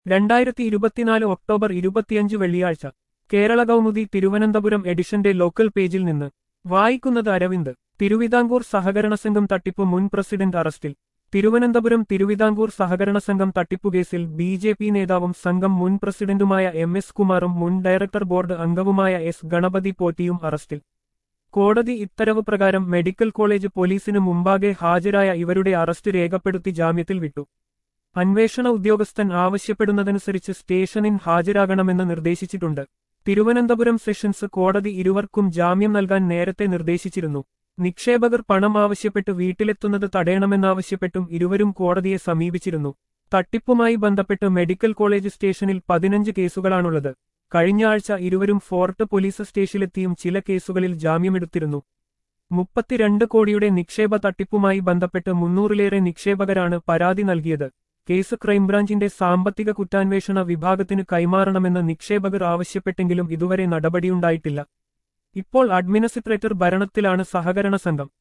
രണ്ടായിരത്തി ഇരുപത്തിനാല് ഒക്ടോബർ ഇരുപത്തിയഞ്ച് വെള്ളിയാഴ്ച കേരള കൗമുദി തിരുവനന്തപുരം എഡിഷന്റെ ലോക്കൽ പേജിൽ നിന്ന് വായിക്കുന്നത് അരവിന്ദ് തിരുവിതാംകൂർ സഹകരണ സംഘം തട്ടിപ്പ് മുൻ പ്രസിഡന്റ് അറസ്റ്റിൽ തിരുവനന്തപുരം തിരുവിതാംകൂർ സഹകരണ സംഘം തട്ടിപ്പുകേസിൽ ബി ജെ പി നേതാവും സംഘം മുൻ പ്രസിഡന്റുമായ എം എസ് കുമാറും മുൻ ഡയറക്ടർ ബോർഡ് അംഗവുമായ എസ് ഗണപതി പോറ്റിയും അറസ്റ്റിൽ കോടതി ഉത്തരവ് പ്രകാരം മെഡിക്കൽ കോളേജ് പോലീസിന് മുമ്പാകെ ഹാജരായ ഇവരുടെ അറസ്റ്റ് രേഖപ്പെടുത്തി ജാമ്യത്തിൽ വിട്ടു അന്വേഷണ ഉദ്യോഗസ്ഥൻ ആവശ്യപ്പെടുന്നതനുസരിച്ച് സ്റ്റേഷനിൽ ഹാജരാകണമെന്ന് നിർദ്ദേശിച്ചിട്ടുണ്ട് തിരുവനന്തപുരം സെഷൻസ് കോടതി ഇരുവർക്കും ജാമ്യം നൽകാൻ നേരത്തെ നിർദ്ദേശിച്ചിരുന്നു നിക്ഷേപകർ പണം ആവശ്യപ്പെട്ട് വീട്ടിലെത്തുന്നത് തടയണമെന്നാവശ്യപ്പെട്ടും ഇരുവരും കോടതിയെ സമീപിച്ചിരുന്നു തട്ടിപ്പുമായി ബന്ധപ്പെട്ട് മെഡിക്കൽ കോളേജ് സ്റ്റേഷനിൽ പതിനഞ്ച് കേസുകളാണുള്ളത് കഴിഞ്ഞ ആഴ്ച ഇരുവരും ഫോർട്ട് പോലീസ് സ്റ്റേഷനിലെത്തിയും ചില കേസുകളിൽ ജാമ്യമെടുത്തിരുന്നു മുപ്പത്തിരണ്ട് കോടിയുടെ നിക്ഷേപ തട്ടിപ്പുമായി ബന്ധപ്പെട്ട് മുന്നൂറിലേറെ നിക്ഷേപകരാണ് പരാതി നൽകിയത് കേസ് ക്രൈംബ്രാഞ്ചിന്റെ സാമ്പത്തിക കുറ്റാന്വേഷണ വിഭാഗത്തിന് കൈമാറണമെന്ന് നിക്ഷേപകർ ആവശ്യപ്പെട്ടെങ്കിലും ഇതുവരെ നടപടിയുണ്ടായിട്ടില്ല ഇപ്പോൾ അഡ്മിനിസ്ട്രേറ്റർ ഭരണത്തിലാണ് സഹകരണ സംഘം